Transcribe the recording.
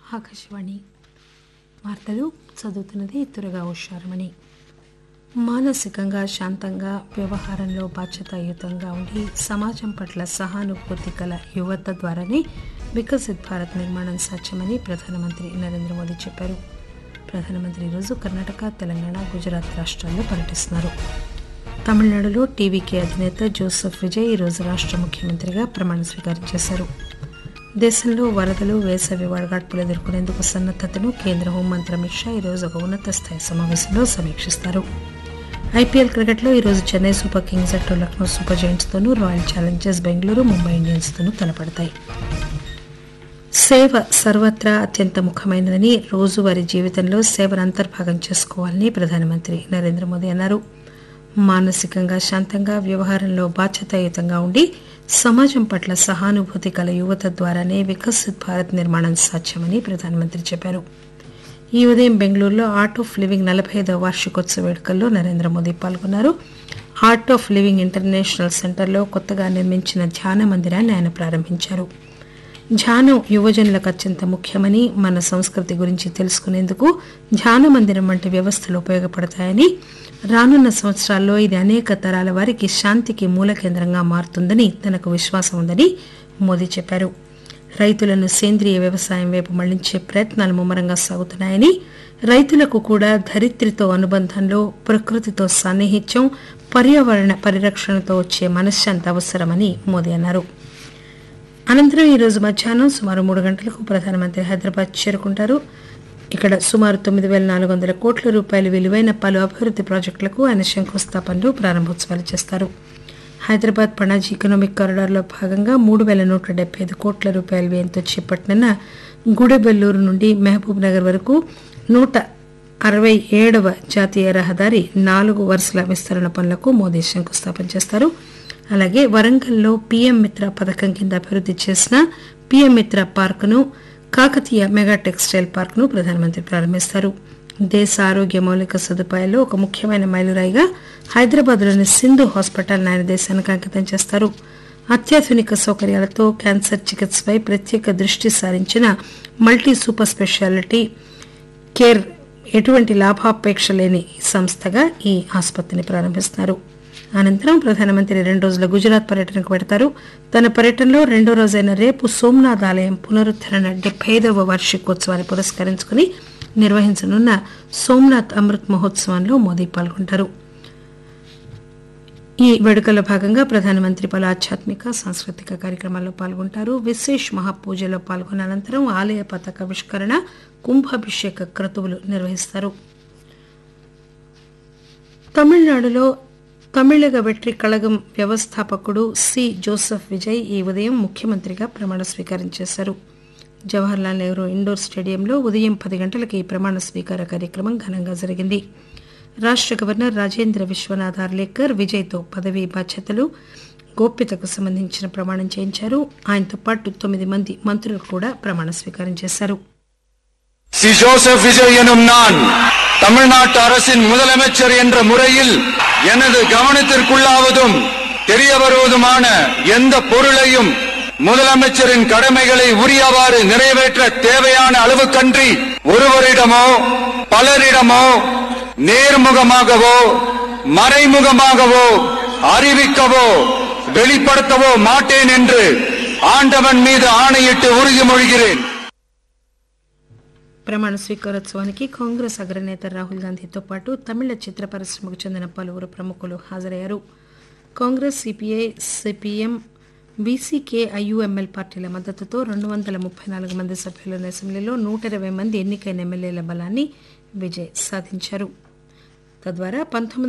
ఆకాశవాణి వార్తలు చదువుతున్నది తురగా ఉషారమణి మానసికంగా శాంతంగా వ్యవహారంలో బాధ్యతాయుతంగా ఉండి సమాజం పట్ల సహానుభూతి గల యువత ద్వారానే వికసిత్ భారత్ నిర్మాణం సాధ్యమని ప్రధానమంత్రి నరేంద్ర మోదీ చెప్పారు ప్రధానమంత్రి ఈరోజు కర్ణాటక తెలంగాణ గుజరాత్ రాష్ట్రాల్లో పర్యటిస్తున్నారు తమిళనాడులో టీవీకే అధినేత జోసెఫ్ విజయ్ ఈరోజు రాష్ట్ర ముఖ్యమంత్రిగా ప్రమాణ స్వీకారం చేశారు దేశంలో వరదలు వేసవి వడగాడ్పులు ఎదుర్కొనేందుకు సన్నద్దతను కేంద్ర హోంమంత్రి అమిత్ షా ఈరోజు ఒక ఉన్నత స్థాయి సమావేశంలో సమీక్షిస్తారు ఐపీఎల్ క్రికెట్లో ఈరోజు చెన్నై సూపర్ కింగ్స్ అటు లక్నో సూపర్ జైంట్స్తోనూ రాయల్ ఛాలెంజర్స్ బెంగళూరు ముంబై ఇండియన్స్తోనూ తలపడతాయి సేవ సర్వత్రా అత్యంత ముఖ్యమైనదని రోజువారీ జీవితంలో సేవను అంతర్భాగం చేసుకోవాలని ప్రధానమంత్రి నరేంద్ర మోదీ అన్నారు మానసికంగా శాంతంగా వ్యవహారంలో బాధ్యతాయుతంగా ఉండి సమాజం పట్ల సహానుభూతి గల యువత ద్వారానే వికసిత్ భారత్ నిర్మాణం సాధ్యమని ప్రధానమంత్రి చెప్పారు ఈ ఉదయం బెంగళూరులో ఆర్ట్ ఆఫ్ లివింగ్ నలభై ఐదవ వార్షికోత్సవ వేడుకల్లో నరేంద్ర మోదీ పాల్గొన్నారు ఆర్ట్ ఆఫ్ లివింగ్ ఇంటర్నేషనల్ సెంటర్లో కొత్తగా నిర్మించిన ధ్యాన మందిరాన్ని ఆయన ప్రారంభించారు ధ్యానం యువజనులకు అత్యంత ముఖ్యమని మన సంస్కృతి గురించి తెలుసుకునేందుకు ధ్యాన మందిరం వంటి వ్యవస్థలు ఉపయోగపడతాయని రానున్న సంవత్సరాల్లో ఇది అనేక తరాల వారికి శాంతికి మూల కేంద్రంగా మారుతుందని తనకు విశ్వాసం ఉందని మోదీ చెప్పారు రైతులను సేంద్రియ వ్యవసాయం వైపు మళ్లించే ప్రయత్నాలు ముమ్మరంగా సాగుతున్నాయని రైతులకు కూడా ధరిత్రితో అనుబంధంలో ప్రకృతితో సాన్నిహిత్యం పర్యావరణ పరిరక్షణతో వచ్చే మనశ్శాంతి అవసరమని మోదీ అన్నారు అనంతరం ఈరోజు మధ్యాహ్నం సుమారు మూడు గంటలకు ప్రధానమంత్రి హైదరాబాద్ చేరుకుంటారు ఇక్కడ సుమారు తొమ్మిది వేల నాలుగు వందల కోట్ల రూపాయల విలువైన పలు అభివృద్ది ప్రాజెక్టులకు ఆయన శంకుస్థాపనలు ప్రారంభోత్సవాలు చేస్తారు హైదరాబాద్ పణాజీ ఎకనామిక్ కారిడార్లో భాగంగా మూడు వేల నూట డెబ్బై ఐదు కోట్ల రూపాయల వ్యయంతో చేపట్టిన గుడెబెల్లూరు నుండి మహబూబ్ నగర్ వరకు నూట అరవై ఏడవ జాతీయ రహదారి నాలుగు వరుసల విస్తరణ పనులకు మోదీ శంకుస్థాపన చేస్తారు అలాగే వరంగల్లో పీఎం మిత్ర పథకం కింద అభివృద్ది చేసిన పీఎం మిత్ర పార్కును కాకతీయ మెగా టెక్స్టైల్ పార్క్ ను ప్రధానమంత్రి ప్రారంభిస్తారు దేశ ఆరోగ్య మౌలిక సదుపాయాల్లో ఒక ముఖ్యమైన మైలురాయిగా హైదరాబాద్లోని సింధు హాస్పిటల్ ఆయన దేశానికి అంకితం చేస్తారు అత్యాధునిక సౌకర్యాలతో క్యాన్సర్ చికిత్సపై ప్రత్యేక దృష్టి సారించిన మల్టీ సూపర్ స్పెషాలిటీ కేర్ ఎటువంటి లాభాపేక్ష లేని సంస్థగా ఈ ఆసుపత్రిని ప్రారంభిస్తున్నారు అనంతరం ప్రధానమంత్రి రెండు రోజుల గుజరాత్ పర్యటనకు పెడతారు తన పర్యటనలో రెండో రోజైన రేపు సోమనాథ్ ఆలయం పునరుద్దరణ డెబ్బై ఐదవ వార్షికోత్సవాన్ని పురస్కరించుకుని నిర్వహించనున్న సోమనాథ్ అమృత్ మహోత్సవంలో మోదీ పాల్గొంటారు ఈ వేడుకల్లో భాగంగా ప్రధానమంత్రి పలు ఆధ్యాత్మిక సాంస్కృతిక కార్యక్రమాల్లో పాల్గొంటారు విశేష్ మహాపూజలో పాల్గొన్న అనంతరం ఆలయ పతాకావిష్కరణ కుంభాభిషేక క్రతువులు నిర్వహిస్తారు తమిళనాడులో తమిళగ వెట్రి కళగం వ్యవస్థాపకుడు సి జోసెఫ్ విజయ్ ఈ ఉదయం ముఖ్యమంత్రిగా ప్రమాణ స్వీకారం చేశారు జవహర్లాల్ నెహ్రూ ఇండోర్ స్టేడియంలో ఉదయం పది గంటలకు ఈ ప్రమాణ స్వీకార కార్యక్రమం ఘనంగా జరిగింది రాష్ట గవర్నర్ రాజేంద్ర విశ్వనాథ్ ఆర్లేకర్ విజయ్తో పదవీ బాధ్యతలు గోప్యతకు సంబంధించిన ప్రమాణం చేయించారు ఆయనతో పాటు తొమ్మిది మంది మంత్రులు కూడా ప్రమాణ స్వీకారం చేశారు சி ஜோசப் விஜய் எனும் நான் தமிழ்நாட்டு அரசின் முதலமைச்சர் என்ற முறையில் எனது கவனத்திற்குள்ளாவதும் தெரிய வருவதுமான எந்த பொருளையும் முதலமைச்சரின் கடமைகளை உரியவாறு நிறைவேற்ற தேவையான அளவுக்கன்றி ஒருவரிடமோ பலரிடமோ நேர்முகமாகவோ மறைமுகமாகவோ அறிவிக்கவோ வெளிப்படுத்தவோ மாட்டேன் என்று ஆண்டவன் மீது ஆணையிட்டு உறுதிமொழிகிறேன் ప్రమాణ స్వీకారోత్సవానికి కాంగ్రెస్ అగ్రనేత రాహుల్ గాంధీతో పాటు తమిళ చిత్ర పరిశ్రమకు చెందిన పలువురు ప్రముఖులు హాజరయ్యారు కాంగ్రెస్ సిపిఐ సిపిఎం బీసీకే ఐయుఎంఎల్ పార్టీల మద్దతుతో రెండు వందల ముప్పై నాలుగు మంది సభ్యులున్న అసెంబ్లీలో నూట ఇరవై మంది ఎన్నికైన ఎమ్మెల్యేల బలాన్ని విజయ్ సాధించారు తద్వారా పంతొమ్మిది